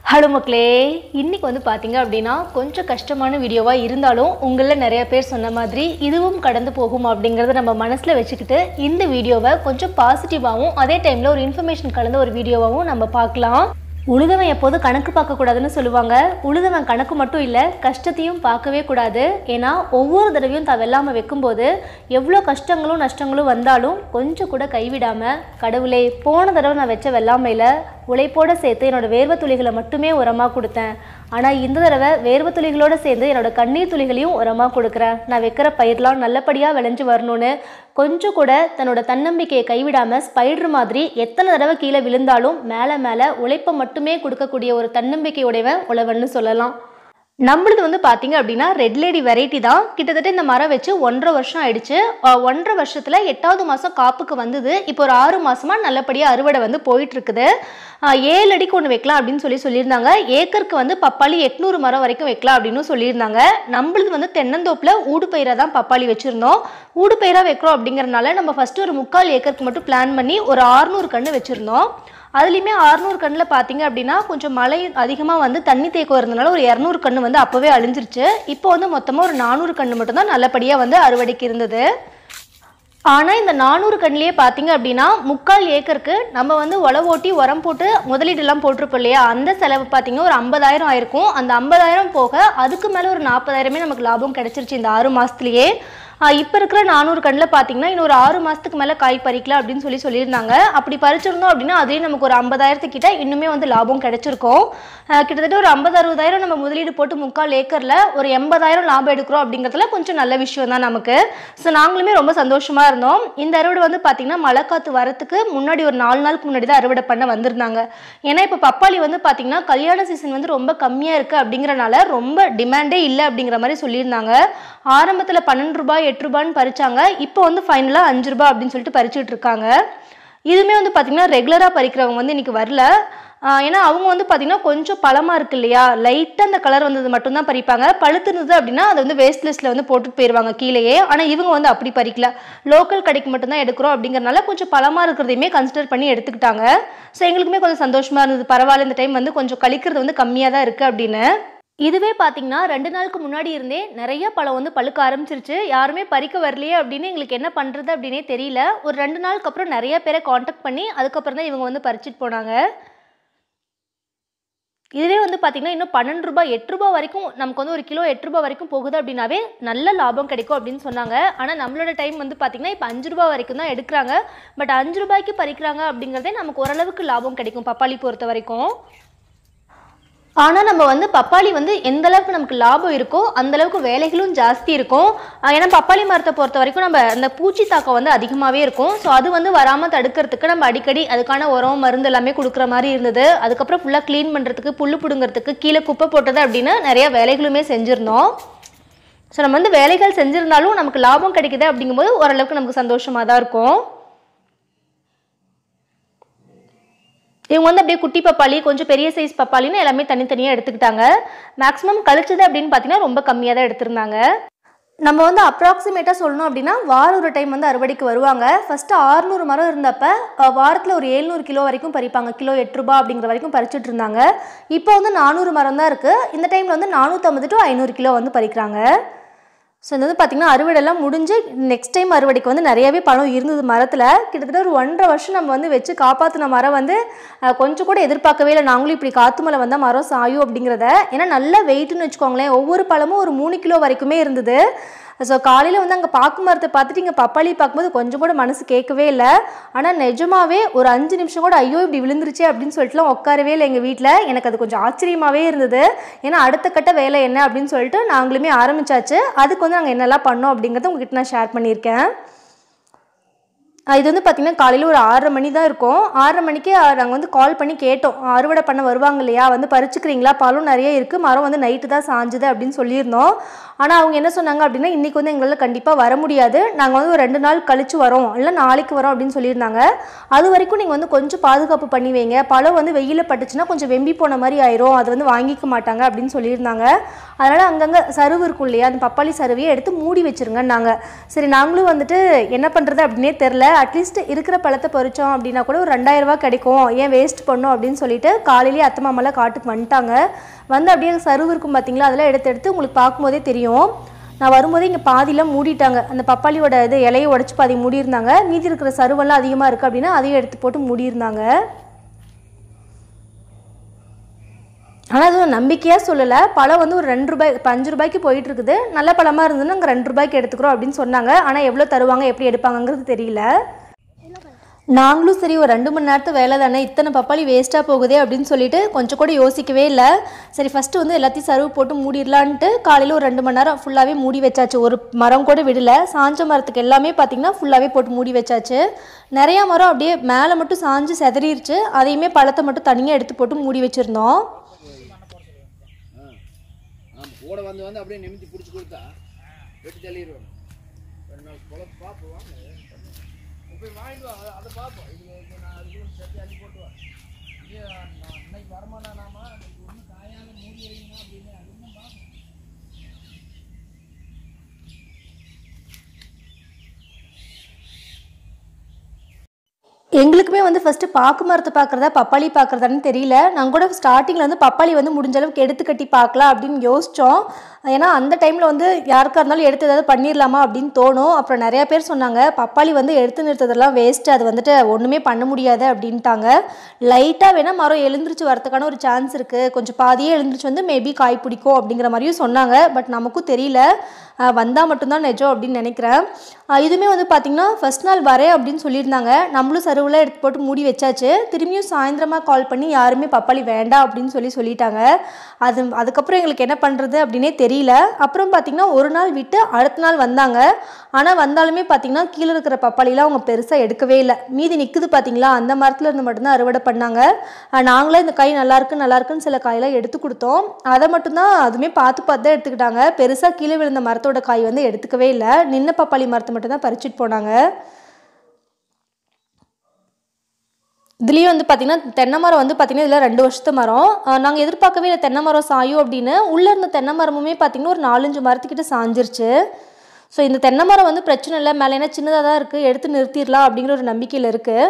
hello மக்களே இன்னைக்கு வந்து பார்த்தீங்க அப்படின்னா கொஞ்சம் கஷ்டமான வீடியோவாக இருந்தாலும் உங்களில் நிறைய பேர் சொன்ன மாதிரி இதுவும் கடந்து போகும் அப்படிங்கிறத நம்ம மனசில் வச்சுக்கிட்டு இந்த வீடியோவை கொஞ்சம் பாசிட்டிவாகவும் அதே டைமில் ஒரு இன்ஃபர்மேஷன் கலந்த ஒரு வீடியோவாகவும் நம்ம பார்க்கலாம் உழுதவன் எப்போதும் கணக்கு பார்க்கக்கூடாதுன்னு சொல்லுவாங்க உழுதவன் கணக்கு மட்டும் இல்லை கஷ்டத்தையும் பார்க்கவே கூடாது ஏன்னா ஒவ்வொரு தடவையும் தான் வெள்ளாமல் வைக்கும்போது எவ்வளோ கஷ்டங்களும் நஷ்டங்களும் வந்தாலும் கொஞ்சம் கூட கைவிடாமல் கடவுளே போன தடவை நான் வச்ச வெள்ளாமையில் உழைப்போட சேர்த்து என்னோட வேர்வை துளிகளை மட்டுமே உரமாக கொடுத்தேன் ஆனால் இந்த தடவை வேர்வை துளிகளோட சேர்ந்து என்னோட கண்ணீர் துளிகளையும் உரமாக கொடுக்குறேன் நான் வைக்கிற பயிர்லாம் நல்லபடியாக விளைஞ்சு வரணும்னு கொஞ்சம் கூட தன்னோட தன்னம்பிக்கையை கைவிடாமல் ஸ்பைடர் மாதிரி எத்தனை தடவை கீழே விழுந்தாலும் மேலே மேலே உழைப்பை மட்டுமே கொடுக்கக்கூடிய ஒரு தன்னம்பிக்கையுடையவன் உழவன்னு சொல்லலாம் நம்மளது வந்து பார்த்தீங்க அப்படின்னா ரெட் லேடி வெரைட்டி தான் கிட்டத்தட்ட இந்த மரம் வச்சு ஒன்றரை வருஷம் ஆயிடுச்சு அஹ் ஒன்றரை வருஷத்தில் எட்டாவது மாதம் காப்புக்கு வந்தது இப்போ ஒரு ஆறு மாசமா நல்லபடியாக அறுவடை வந்து போயிட்டு இருக்குது அஹ் ஏழு அடிக்கு ஒன்று வைக்கலாம் அப்படின்னு சொல்லி சொல்லியிருந்தாங்க ஏக்கருக்கு வந்து பப்பாளி எட்நூறு மரம் வரைக்கும் வைக்கலாம் அப்படின்னு சொல்லியிருந்தாங்க நம்மளது வந்து தென்னந்தோப்பில் ஊடு பயிராக தான் பப்பாளி வச்சுருந்தோம் ஊடு பயிராக வைக்கிறோம் அப்படிங்கறனால நம்ம ஃபஸ்ட்டு ஒரு முக்கால் ஏக்கருக்கு மட்டும் பிளான் பண்ணி ஒரு ஆறுநூறு கன்று வச்சுருந்தோம் அதுலேயுமே அறுநூறு கண்ணில் பார்த்தீங்க அப்படின்னா கொஞ்சம் மழை அதிகமாக வந்து தண்ணி தேக்கம் இருந்தனால ஒரு இரநூறு கன்று வந்து அப்போவே அழிஞ்சிருச்சு இப்போ வந்து மொத்தமாக ஒரு நானூறு கன்று மட்டும்தான் நல்லபடியாக வந்து அறுவடைக்கு இருந்தது ஆனால் இந்த நானூறு கண்ணிலேயே பார்த்தீங்க அப்படின்னா முக்கால் ஏக்கருக்கு நம்ம வந்து உழவு ஓட்டி உரம் போட்டு முதலீடுலாம் போட்டிருப்போம் இல்லையா அந்த செலவு பார்த்தீங்கன்னா ஒரு ஐம்பதாயிரம் ஆயிருக்கும் அந்த ஐம்பதாயிரம் போக அதுக்கு மேலே ஒரு நாற்பதாயிரமே நமக்கு லாபம் கிடைச்சிருச்சு இந்த ஆறு மாதத்துலேயே இப்போ இருக்கிற நானூறு கண்ணில் பார்த்தீங்கன்னா இன்னும் ஒரு ஆறு மாதத்துக்கு மேலே காய் பறிக்கலாம் அப்படின்னு சொல்லி சொல்லியிருந்தாங்க அப்படி பறிச்சிருந்தோம் அப்படின்னா அதுலேயே நமக்கு ஒரு ஐம்பதாயிரத்துக்கிட்ட இன்னுமே வந்து லாபம் கிடைச்சிருக்கும் ஆஹ் கிட்டத்தட்ட ஒரு ஐம்பது அறுபதாயிரம் நம்ம முதலீடு போட்டு முக்கால் ஏக்கரில் ஒரு எண்பதாயிரம் லாபம் எடுக்கிறோம் அப்படிங்கிறதுல கொஞ்சம் நல்ல விஷயம் தான் நமக்கு ஸோ நாங்களுமே ரொம்ப சந்தோஷமாக இருந்தோம் இந்த அறுவடை வந்து பார்த்திங்கன்னா மழை காற்று வரத்துக்கு முன்னாடி ஒரு நாலு நாளுக்கு முன்னாடி தான் அறுவடை பண்ண வந்திருந்தாங்க ஏன்னா இப்போ பப்பாளி வந்து பார்த்திங்கன்னா கல்யாண சீசன் வந்து ரொம்ப கம்மியாக இருக்குது அப்படிங்கிறனால ரொம்ப டிமாண்டே இல்லை அப்படிங்கிற மாதிரி சொல்லியிருந்தாங்க ஆரம்பத்தில் பன்னெண்டு ரூபாய் எட்டு ரூபான்னு பறிச்சாங்க இப்போ வந்து ஃபைனலாக அஞ்சு ரூபாய் அப்படின்னு சொல்லிட்டு பறிச்சுட்டு இருக்காங்க இதுவுமே வந்து பார்த்திங்கன்னா ரெகுலராக பறிக்கிறவங்க வந்து இன்றைக்கி வரல ஆஹ் ஏன்னா அவங்க வந்து பார்த்திங்கன்னா கொஞ்சம் பழமாக இருக்கு இல்லையா லைட்டாக அந்த கலர் வந்தது மட்டும்தான் பறிப்பாங்க பழுத்து இருந்தது அப்படின்னா அதை வந்து வேஸ்ட் லிஸ்ட்டில் வந்து போட்டுட்டு போயிடுவாங்க கீழேயே ஆனால் இவங்க வந்து அப்படி பறிக்கல லோக்கல் கடைக்கு மட்டும்தான் எடுக்கிறோம் அப்படிங்கறனால கொஞ்சம் பழமாக இருக்கிறதையுமே கன்சிடர் பண்ணி எடுத்துக்கிட்டாங்க ஸோ எங்களுக்குமே கொஞ்சம் சந்தோஷமாக இருந்தது பரவாயில்ல இந்த டைம் வந்து கொஞ்சம் கழிக்கிறது வந்து கம்மியாக தான் இருக்குது அப்படின்னு இதுவே பார்த்தீங்கன்னா ரெண்டு நாளுக்கு முன்னாடி இருந்தே நிறைய பழம் வந்து பழுக்க ஆரம்பிச்சிருச்சு யாருமே பறிக்க வரலையே அப்படின்னு எங்களுக்கு என்ன பண்ணுறது அப்படின்னே தெரியல ஒரு ரெண்டு நாளுக்கு அப்புறம் நிறைய பேரை காண்டாக்ட் பண்ணி அதுக்கப்புறம் தான் இவங்க வந்து பறிச்சிட்டு போனாங்க இதுவே வந்து பார்த்திங்கன்னா இன்னும் பன்னெண்டு ரூபாய் எட்டு ரூபாய் வரைக்கும் நமக்கு வந்து ஒரு கிலோ எட்டு ரூபாய் வரைக்கும் போகுது அப்படின்னாவே நல்ல லாபம் கிடைக்கும் அப்படின்னு சொன்னாங்க ஆனால் நம்மளோட டைம் வந்து பார்த்திங்கன்னா இப்போ அஞ்சு ரூபாய் வரைக்கும் தான் எடுக்கிறாங்க பட் அஞ்சு ரூபாய்க்கு பறிக்கிறாங்க அப்படிங்கிறதே நமக்கு ஓரளவுக்கு லாபம் கிடைக்கும் பப்பாளி பொறுத்த வரைக்கும் ஆனால் நம்ம வந்து பப்பாளி வந்து எந்த அளவுக்கு நமக்கு லாபம் இருக்கோ அந்த அளவுக்கு வேலைகளும் ஜாஸ்தி இருக்கும் ஆஹ் ஏன்னா பப்பாளி மரத்தை பொறுத்த வரைக்கும் நம்ம அந்த பூச்சி தாக்கம் வந்து அதிகமாகவே இருக்கும் ஸோ அது வந்து வராமல் தடுக்கிறதுக்கு நம்ம அடிக்கடி அதுக்கான உரம் மருந்து எல்லாமே கொடுக்குற மாதிரி இருந்தது அதுக்கப்புறம் ஃபுல்லாக க்ளீன் பண்ணுறதுக்கு புல் பிடுங்கிறதுக்கு கீழே குப்பை போட்டது அப்படின்னு நிறைய வேலைகளுமே செஞ்சுருந்தோம் ஸோ நம்ம வந்து வேலைகள் செஞ்சுருந்தாலும் நமக்கு லாபம் கிடைக்குது அப்படிங்கும்போது ஓரளவுக்கு நமக்கு சந்தோஷமாக தான் இருக்கும் இவங்க வந்து அப்படியே குட்டி பப்பாளி கொஞ்சம் பெரிய சைஸ் பப்பாளின்னு எல்லாமே தனித்தனியாக எடுத்துக்கிட்டாங்க மேக்ஸிமம் கழிச்சது அப்படின்னு பார்த்தீங்கன்னா ரொம்ப கம்மியாக தான் எடுத்திருந்தாங்க நம்ம வந்து அப்ராக்சிமேட்டாக சொல்லணும் அப்படின்னா வாரம் ஒரு டைம் வந்து அறுவடைக்கு வருவாங்க ஃபஸ்ட்டு ஆறுநூறு மரம் இருந்தப்ப வாரத்தில் ஒரு ஏழ்நூறு கிலோ வரைக்கும் பறிப்பாங்க கிலோ எட்டு ரூபா அப்படிங்கிற வரைக்கும் பறிச்சுட்டு இருந்தாங்க இப்போ வந்து நானூறு மரம் தான் இருக்குது இந்த டைமில் வந்து நானூற்றம்பது டு ஐநூறு கிலோ வந்து பறிக்கிறாங்க ஸோ இது வந்து பார்த்திங்கன்னா அறுவடைலாம் முடிஞ்சு நெக்ஸ்ட் டைம் அறுவடைக்கு வந்து நிறையவே பழம் இருந்தது மரத்தில் கிட்டத்தட்ட ஒரு ஒன்றரை வருஷம் நம்ம வந்து வச்சு காப்பாற்றின மரம் வந்து அஹ், கொஞ்சம் கூட எதிர்பார்க்கவே இல்லை நாங்களும் இப்படி காற்று மலை வந்தால் மரம் சாயும் அப்படிங்கிறத ஏன்னா நல்ல வெயிட்னு வச்சுக்கோங்களேன் ஒவ்வொரு பழமும் ஒரு மூணு கிலோ வரைக்குமே இருந்தது ஸோ காலையில் வந்து அங்கே பாக்கு மரத்தை பார்த்துட்டு இங்கே பப்பாளி பார்க்கும்போது கொஞ்சம் கூட மனசு கேட்கவே இல்லை ஆனால் நிஜமாவே ஒரு அஞ்சு நிமிஷம் கூட ஐயோ இப்படி விழுந்துருச்சே அப்படின்னு சொல்லிட்டுலாம் உட்காரவே இல்லை எங்கள் வீட்டில் எனக்கு அது கொஞ்சம் ஆச்சரியமாகவே இருந்தது ஏன்னா அடுத்த கட்ட வேலை என்ன அப்படின்னு சொல்லிட்டு நாங்களுமே ஆரம்பிச்சாச்சு அதுக்கு வந்து நாங்கள் என்னெல்லாம் பண்ணோம் அப்படிங்கிறத உங்ககிட்ட நான் ஷேர் பண்ணியிருக்கேன் ஆஹ் இது வந்து பார்த்திங்கன்னா காலையில் ஒரு ஆறரை மணி தான் இருக்கும் ஆறரை மணிக்கு நாங்கள் வந்து கால் பண்ணி கேட்டோம் அறுவடை பண்ண வருவாங்க இல்லையா வந்து பறிச்சுக்கிறீங்களா பழம் நிறைய இருக்குது மரம் வந்து நைட்டு தான் சாஞ்சுது அப்படின்னு சொல்லியிருந்தோம் ஆனால் அவங்க என்ன சொன்னாங்க அப்படின்னா இன்றைக்கி வந்து எங்களால் கண்டிப்பாக வர முடியாது நாங்கள் வந்து ஒரு ரெண்டு நாள் கழிச்சு வரோம் இல்லை நாளைக்கு வரோம் அப்படின்னு சொல்லியிருந்தாங்க அது வரைக்கும் நீங்கள் வந்து கொஞ்சம் பாதுகாப்பு பண்ணி வைங்க பழம் வந்து வெயிலில் பட்டுச்சுன்னா கொஞ்சம் வெம்பி போன மாதிரி ஆயிரும் அது வந்து வாங்கிக்க மாட்டாங்க அப்படின்னு சொல்லியிருந்தாங்க அதனால் அங்கங்கே சருவு இருக்கும் இல்லையா அந்த பப்பாளி சருவையை எடுத்து மூடி வச்சிருங்கன்னாங்க சரி நாங்களும் வந்துட்டு என்ன பண்ணுறது அப்படின்னே தெரில அட்லீஸ்ட் இருக்கிற பழத்தை பறிச்சோம் அப்படின்னா கூட ஒரு ரெண்டாயிரம் ரூபாய் கிடைக்கும் ஏன் வேஸ்ட் பண்ணோம் அப்படின்னு சொல்லிட்டு காலையிலேயே அத்தை மாமாலாம் காட்டுக்கு வந்துட்டாங்க வந்து அப்படியே சருவு இருக்கும் பார்த்தீங்களா அதெல்லாம் எடுத்து எடுத்து உங்களுக்கு பார்க்கும்போதே தெரியும் நான் வரும்போதே இங்கே பாதிலாம் மூடிட்டாங்க அந்த பப்பாளியோட இது இலையை உடச்சி பாதி மூடியிருந்தாங்க மீதி இருக்கிற சருவெல்லாம் அதிகமாக இருக்குது அப்படின்னா அதையும் எடுத்து போட்டு மூடியிருந்தாங்க ஆனால் அது நம்பிக்கையாக சொல்லலை பழம் வந்து ஒரு ரெண்டு ரூபாய் இப்போ அஞ்சு ரூபாய்க்கு போயிட்டு இருக்குது நல்ல பழமாக இருந்ததுன்னா அங்கே ரெண்டு ரூபாய்க்கு எடுத்துக்கிறோம் அப்படின்னு சொன்னாங்க ஆனால் எவ்வளோ தருவாங்க எப்படி எடுப்பாங்கங்கிறது தெரியல நாங்களும் சரி ஒரு ரெண்டு மணி நேரத்து வேலை தானே இத்தனை பப்பாளி வேஸ்ட்டாக போகுதே அப்படின்னு சொல்லிட்டு கொஞ்சம் கூட யோசிக்கவே இல்லை சரி ஃபஸ்ட்டு வந்து எல்லாத்தையும் சர்வ் போட்டு மூடிடலான்ட்டு காலையில் ஒரு ரெண்டு மணி நேரம் ஃபுல்லாகவே மூடி வச்சாச்சு ஒரு மரம் கூட விடல சாஞ்ச மரத்துக்கு எல்லாமே பார்த்திங்கன்னா ஃபுல்லாகவே போட்டு மூடி வச்சாச்சு நிறையா மரம் அப்படியே மேலே மட்டும் சாஞ்சு செதறிடுச்சு அதையுமே பழத்தை மட்டும் தனியாக எடுத்து போட்டு மூடி வச்சுருந்தோம் ஆமாம் கூட வந்து வந்து அப்படியே நிமித்தி பிடிச்சி கொடுத்தா வெட்டி தள்ளிடுவாங்க ரெண்டு நாள் குழப்ப பார்ப்போம் வாங்க போய் வாங்கிட்டு வா அதை- அதை பார்ப்போம் இது இது நான் அதுக்கு சேர்த்து அள்ளி போட்டு வா இது நான் இன்னைக்கு வரமாட்டானாமா இன்னைக்கு ஒன்றும் காயால மூடி வைங்க அப்படின்னு அது என்ன பார்ப்போம் எங்களுக்குமே வந்து ஃபஸ்ட்டு பாக்கு மரத்தை பார்க்குறதா பப்பாளி பார்க்குறதான்னு தெரியல நாங்கள் கூட ஸ்டார்டிங்கில் வந்து பப்பாளி வந்து முடிஞ்ச அளவுக்கு எடுத்து கட்டி பார்க்கலாம் அப்படின்னு யோசித்தோம் ஏன்னா அந்த டைமில் வந்து யாருக்காக இருந்தாலும் எடுத்து ஏதாவது பண்ணிடலாமா அப்படின்னு தோணும் அப்புறம் நிறையா பேர் சொன்னாங்க பப்பாளி வந்து எடுத்து நிறுத்ததெல்லாம் வேஸ்ட்டு அது வந்துட்டு ஒன்றுமே பண்ண முடியாது அப்படின்ட்டாங்க லைட்டாக வேணால் மரம் எழுந்திரிச்சு வரதுக்கான ஒரு சான்ஸ் இருக்குது கொஞ்சம் பாதியே எழுந்திரிச்சு வந்து மேபி காய் பிடிக்கும் அப்படிங்கிற மாதிரியும் சொன்னாங்க பட் நமக்கும் தெரியல வந்தால் மட்டும்தான் நிஜம் அப்படின்னு நினைக்கிறேன் அஹ் இதுவுமே வந்து பார்த்திங்கன்னா ஃபஸ்ட் நாள் வரேன் அப்படின்னு சொல்லியிருந்தாங்க நம்மளும் சருவில் எடுத்து போட்டு மூடி வச்சாச்சு திரும்பியும் சாயந்தரமாக கால் பண்ணி யாருமே பப்பாளி வேண்டாம் அப்படின்னு சொல்லி சொல்லிட்டாங்க அது அதுக்கப்புறம் எங்களுக்கு என்ன பண்ணுறது அப்படின்னே தெரியல அப்புறம் பார்த்திங்கன்னா ஒரு நாள் விட்டு அடுத்த நாள் வந்தாங்க ஆனால் வந்தாலுமே பார்த்திங்கன்னா கீழே இருக்கிற பப்பாளிலாம் அவங்க பெருசாக எடுக்கவே இல்லை மீதி நிற்குது பார்த்தீங்களா அந்த மரத்தில் இருந்து மட்டும்தான் அறுவடை பண்ணாங்க அஹ் நாங்களே இந்த காய் நல்லா இருக்கு நல்லா இருக்குன்னு சில காயெல்லாம் எடுத்து கொடுத்தோம் அதை மட்டும்தான் அதுவுமே பார்த்து பார்த்து தான் எடுத்துக்கிட்டாங்க பெருசாக கீழே விழுந்த மரத்தோட காய் வந்து எடுத்துக்கவே இல்லை நின்ன பப்பாளி மரத்தை மட்டும் தான் பறிச்சுட்டு போனாங்க இதுலேயும் வந்து பார்த்திங்கன்னா தென்னை மரம் வந்து பார்த்திங்கன்னா இதில் ரெண்டு வருஷத்து மரம் நாங்கள் எதிர்பார்க்கவே இல்லை தென்னை மரம் சாயும் அப்படின்னு உள்ளே இருந்த தென்னை மரமுமே பார்த்திங்கன்னா ஒரு நாலஞ்சு மரத்துக்கிட்ட சாஞ்சிருச்சு ஸோ இந்த தென்னை மரம் வந்து பிரச்சனை இல்லை மேலே என்ன சின்னதாக தான் இருக்குது எடுத்து நிறுத்திடலாம் அப்படிங்கிற ஒரு நம்பிக்கையில் இருக்குது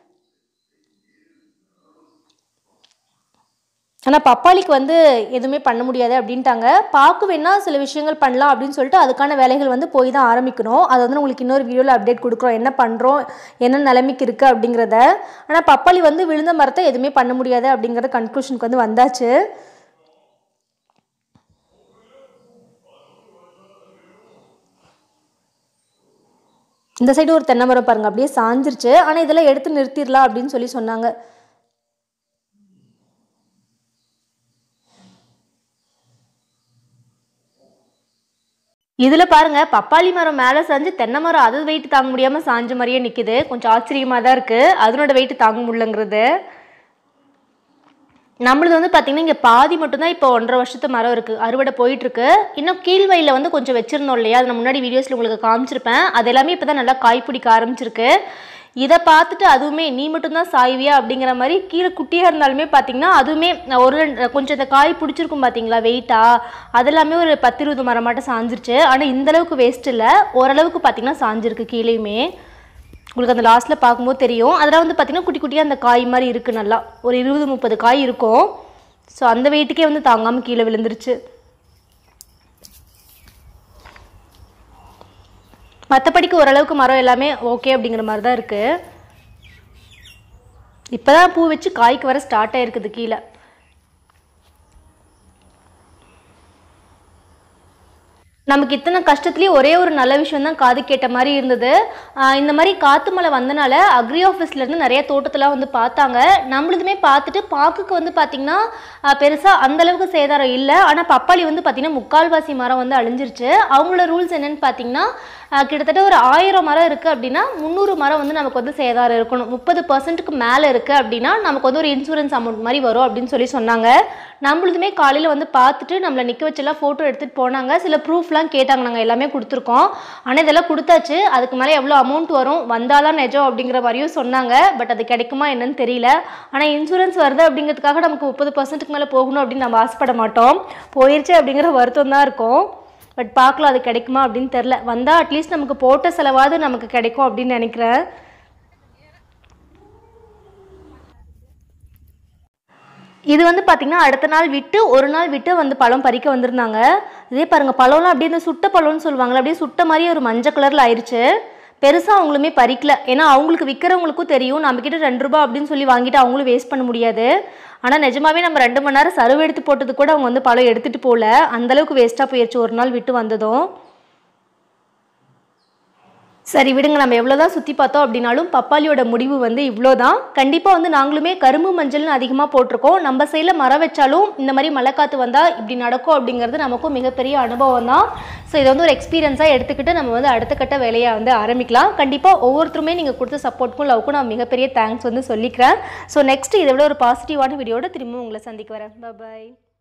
ஆனால் பப்பாளிக்கு வந்து எதுவுமே பண்ண முடியாது அப்படின்ட்டாங்க பாக்கு வேணா சில விஷயங்கள் பண்ணலாம் அப்படின்னு சொல்லிட்டு அதுக்கான வேலைகள் வந்து போய் தான் ஆரம்பிக்கணும் அதை வந்து உங்களுக்கு இன்னொரு வீடியோவில் அப்டேட் கொடுக்குறோம் என்ன பண்ணுறோம் என்ன நிலைமைக்கு இருக்குது அப்படிங்கிறத ஆனால் பப்பாளி வந்து விழுந்த மரத்தை எதுவுமே பண்ண முடியாது அப்படிங்கிற கன்க்ளூஷனுக்கு வந்து வந்தாச்சு இந்த சைடு ஒரு தென்னை மரம் பாருங்க அப்படியே சாஞ்சிருச்சு ஆனால் இதெல்லாம் எடுத்து நிறுத்திடலாம் அப்படின்னு சொல்லி சொன்னாங்க இதில் பாருங்க பப்பாளி மரம் மேலே சாஞ்சு தென்னை மரம் அது வெயிட் தாங்க முடியாமல் சாஞ்ச மாதிரியே நிற்குது கொஞ்சம் ஆச்சரியமாக தான் இருக்குது அதனோட வெயிட் தாங்க முடியலங்கிறது நம்மளது வந்து பார்த்திங்கன்னா இங்கே பாதி மட்டும்தான் இப்போ ஒன்றரை வருஷத்து மரம் இருக்குது அறுவடை போயிட்டுருக்கு இன்னும் கீழ்வயில வந்து கொஞ்சம் வச்சுருந்தோம் இல்லையா அது நான் முன்னாடி வீடியோஸில் உங்களுக்கு காமிச்சிருப்பேன் அது எல்லாமே இப்போ தான் நல்லா காய் பிடிக்க ஆரம்பிச்சிருக்கு இதை பார்த்துட்டு அதுவுமே நீ மட்டும்தான் சாய்வியா அப்படிங்கிற மாதிரி கீழே குட்டியாக இருந்தாலுமே பார்த்தீங்கன்னா அதுவுமே ஒரு ரெண்டு- கொஞ்சம் இந்த காய் பிடிச்சிருக்கும் பார்த்தீங்களா வெயிட்டா அது எல்லாமே ஒரு பத்து இருபது மரம் மட்டும் சாஞ்சிருச்சு ஆனால் இந்த அளவுக்கு வேஸ்ட் இல்லை ஓரளவுக்கு பார்த்தீங்கன்னா சாஞ்சிருக்கு கீழேயுமே உங்களுக்கு அந்த லாஸ்ட்டில் பார்க்கும்போது தெரியும் அதெல்லாம் வந்து பார்த்திங்கன்னா குட்டி குட்டியாக அந்த காய் மாதிரி இருக்குது நல்லா ஒரு இருபது முப்பது காய் இருக்கும் ஸோ அந்த வெயிட்டுக்கே வந்து தாங்காமல் கீழே விழுந்துருச்சு மற்றபடிக்கு ஓரளவுக்கு மரம் எல்லாமே ஓகே அப்படிங்கிற மாதிரி தான் இருக்குது இப்போ தான் பூ வச்சு காய்க்கு வர ஸ்டார்ட் ஆயிருக்குது கீழே நமக்கு இத்தனை கஷ்டத்துலேயே ஒரே ஒரு நல்ல விஷயம் தான் காது கேட்ட மாதிரி இருந்தது ஆஹ் இந்த மாதிரி காத்து மழை வந்தனால அக்ரி ஆஃபீஸ்லேருந்து நிறைய தோட்டத்தெல்லாம் வந்து பார்த்தாங்க நம்மளுதுமே பார்த்துட்டு பாக்குக்கு வந்து பார்த்திங்கன்னா பெருசாக அந்தளவுக்கு சேதாரம் இல்லை ஆனால் பப்பாளி வந்து பார்த்திங்கன்னா முக்கால்வாசி மரம் வந்து அழிஞ்சிருச்சு அவங்களோட ரூல்ஸ் என்னன்னு பார்த்தீங்கன்னா ஆஹ் கிட்டத்தட்ட ஒரு ஆயிரம் மரம் இருக்குது அப்படின்னா முந்நூறு மரம் வந்து நமக்கு வந்து சேதாரம் இருக்கணும் முப்பது பர்சன்ட்டுக்கு மேலே இருக்குது அப்படின்னா நமக்கு வந்து ஒரு இன்சூரன்ஸ் அமௌண்ட் மாதிரி வரும் அப்படின்னு சொல்லி சொன்னாங்க நம்மளுதுமே காலையில் வந்து பார்த்துட்டு நம்மளை நிற்க வச்செல்லாம் ஃபோட்டோ எடுத்துகிட்டு போனாங்க சில ப்ரூஃப்லாம் கேட்டாங்க நாங்கள் எல்லாமே கொடுத்துருக்கோம் ஆனால் இதெல்லாம் கொடுத்தாச்சு அதுக்கு மேலே எவ்வளோ அமௌண்ட் வரும் வந்தாலும் நிஜம் அப்படிங்கிற மாதிரியும் சொன்னாங்க பட் அது கிடைக்குமா என்னன்னு தெரியல ஆனால் இன்சூரன்ஸ் வருது அப்படிங்கிறதுக்காக நமக்கு முப்பது பர்சன்ட்டுக்கு மேலே போகணும் அப்படின்னு நம்ம ஆசைப்பட மாட்டோம் போயிருச்சு அப்படிங்கிற வருத்தம் தான் இருக்கும் பட் பார்க்கலாம் அது கிடைக்குமா அப்படின்னு தெரில வந்தால் அட்லீஸ்ட் நமக்கு போட்ட செலவாவது நமக்கு கிடைக்கும் அப்படின்னு நினைக்கிறேன் இது வந்து பார்த்திங்கன்னா அடுத்த நாள் விட்டு ஒரு நாள் விட்டு வந்து பழம் பறிக்க வந்திருந்தாங்க இதே பாருங்கள் பழம்லாம் அப்படியே இந்த சுட்ட பழம்னு சொல்லுவாங்கள்ல அப்படியே சுட்ட மாதிரியே ஒரு மஞ்சள் கலரில் ஆயிடுச்சு பெருசாக அவங்களுமே பறிக்கல ஏன்னா அவங்களுக்கு விற்கிறவங்களுக்கும் தெரியும் நம்மக்கிட்ட ரெண்டு ரூபா அப்படின்னு சொல்லி வாங்கிட்டு அவங்களும் வேஸ்ட் பண்ண முடியாது ஆனால் நிஜமாவே நம்ம ரெண்டு மணி நேரம் சருவு எடுத்து போட்டது கூட அவங்க வந்து பழம் எடுத்துகிட்டு போகல அந்தளவுக்கு வேஸ்ட்டாக போயிடுச்சு ஒரு நாள் விட்டு வந்ததும் சரி விடுங்க நம்ம எவ்வளோதான் சுற்றி பார்த்தோம் அப்படின்னாலும் பப்பாளியோட முடிவு வந்து இவ்வளோ தான் கண்டிப்பாக வந்து நாங்களுமே கரும்பு மஞ்சள்னு அதிகமாக போட்டிருக்கோம் நம்ம சைடில் மரம் வச்சாலும் இந்த மாதிரி மழை காற்று வந்தால் இப்படி நடக்கும் அப்படிங்கிறது நமக்கும் மிகப்பெரிய அனுபவம் தான் ஸோ இதை வந்து ஒரு எக்ஸ்பீரியன்ஸாக எடுத்துக்கிட்டு நம்ம வந்து அடுத்த கட்ட வேலையை வந்து ஆரம்பிக்கலாம் கண்டிப்பாக ஒவ்வொருத்தருமே நீங்கள் கொடுத்த சப்போர்ட்க்கும் லவ்க்கும் நான் மிகப்பெரிய தேங்க்ஸ் வந்து சொல்லிக்கிறேன் ஸோ நெக்ஸ்ட் இதை விட ஒரு பாசிட்டிவான வீடியோட திரும்பவும் உங்களை சந்திக்க வரேன் பாய்